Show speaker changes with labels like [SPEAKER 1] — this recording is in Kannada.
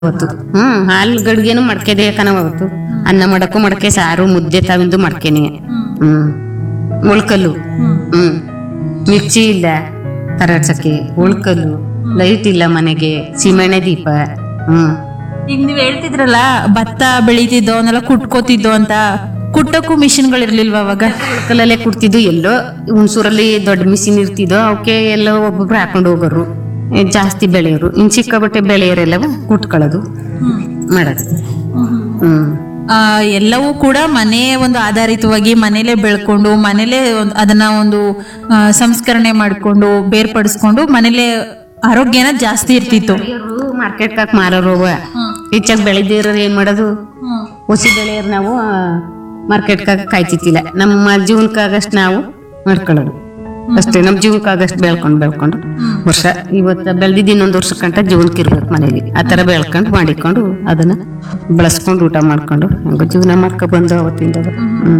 [SPEAKER 1] ಅವತ್ತು ಹ್ಮ್ ಹಾಲು ಗಡ್ಗೆನು ಮಡ್ಕೆದೆ ಕಣವ ಅವತ್ತು ಅನ್ನ ಮಾಡಕ್ಕೂ ಮಡಕೆ ಸಾರು ಮುದ್ದೆ ತಾವಿಂದು ಮಡ್ಕೆನೆ ಹ್ಮ್ ಉಳ್ಕಲ್ಲು ಹ್ಮ್ ಮಿರ್ಚಿ ಇಲ್ಲ ತರಡ್ಸಕ್ಕೆ ಉಳ್ಕಲ್ಲು ಲೈಟ್ ಇಲ್ಲ ಮನೆಗೆ ಸಿಮೆಣೆ ದೀಪ ಹ್ಮ್
[SPEAKER 2] ಈಗ ನೀವ್ ಹೇಳ್ತಿದ್ರಲ್ಲ ಭತ್ತ ಬೆಳಿತಿದ್ದೋ ಅವನ್ನೆಲ್ಲ ಕುಟ್ಕೋತಿದ್ದೋ ಅಂತ ಕುಟ್ಟಕ್ಕೂ ಮಿಷಿನ್ಗಳಿರ್ಲಿಲ್ವ ಅವಾಗ
[SPEAKER 1] ಉಳ್ಕಲ್ಲಲ್ಲೇ ಕುಡ್ತಿದ್ದು ಎಲ್ಲೋ ಹುಣಸೂರಲ್ಲಿ ದೊಡ್ಡ ಮಿಷಿನ್ ಇರ್ತಿದ್ದೋ ಅವಕ್ಕೆ ಎಲ್ಲೋ ಒಬ್ಬೊಬ್ರು ಹಾಕೊಂಡು ಹೋಗೋರು ಏ, ಜಾಸ್ತಿ ಬೆಳೆಯೋರು ಇನ್ ಸಿಕ್ಕಾಬಟ್ಟೆ ಬೆಳೆಯೋರೆಲ್ಲ ಕುಟ್ಕೊಳ್ಳೋದು ಮಾಡೋದು ಹ್ಮ್
[SPEAKER 2] ಆ, ಎಲ್ಲವೂ ಕೂಡ ಮನೆ ಒಂದು ಆಧಾರಿತವಾಗಿ ಮನೇಲೆ ಬೆಳ್ಕೊಂಡು ಮನೇಲೆ ಒಂದ್- ಅದನ್ನ ಒಂದು ಆ, ಸಂಸ್ಕರಣೆ ಮಾಡ್ಕೊಂಡು ಬೇರ್ಪಡಿಸ್ಕೊಂಡು ಮನೇಲೆ ಆರೋಗ್ಯನ ಜಾಸ್ತಿ ಇರ್ತಿತ್ತು
[SPEAKER 1] ಮಾರ್ಕೆಟ್ ಹಾಕಿ ಮಾರೋರು ಅವ ಹೆಚ್ಚಾಗಿ ಬೆಳೆದಿರೋರು ಏನ್ ಮಾಡೋದು ಹೊಸಿ ಬೆಳೆಯೋರು ನಾವು ಮಾರ್ಕೆಟ್ಗಾಗ ಕಾಯ್ತಿತ್ತಿಲ್ಲ ನಮ್ಮ ಜೀವನಕ್ಕಾಗಷ್ಟು ನಾವು ಮಾಡ್ಕೊಳ್ಳೋದು ಅಷ್ಟೇ ನಮ್ಮ ಜೀವನಕ್ಕಾಗಷ್ಟು ಬೆಳ್ಕೊಂಡು ಬೆಳ್ಕೊಂಡು ವರ್ಷ ಇವತ್ತು ಬೆಳೆದಿದ್ದು ಇನ್ನೊಂದು ವರ್ಷ ಗಂಟ ಜೀವನಕ್ಕೆ ಇರ್ಬೇಕು ಮನೇಲಿ ಆ ಥರ ಬೆಳ್ಕೊಂಡು ಮಾಡಿಕೊಂಡು ಅದನ್ನ ಬಳಸ್ಕೊಂಡು ಊಟ ಮಾಡ್ಕೊಂಡು ಹಂಗ ಜೀವನ ಮಾಡ್ಕೊ ಬಂದು ಅವತ್ತಿಂದ ಹ್ಮ್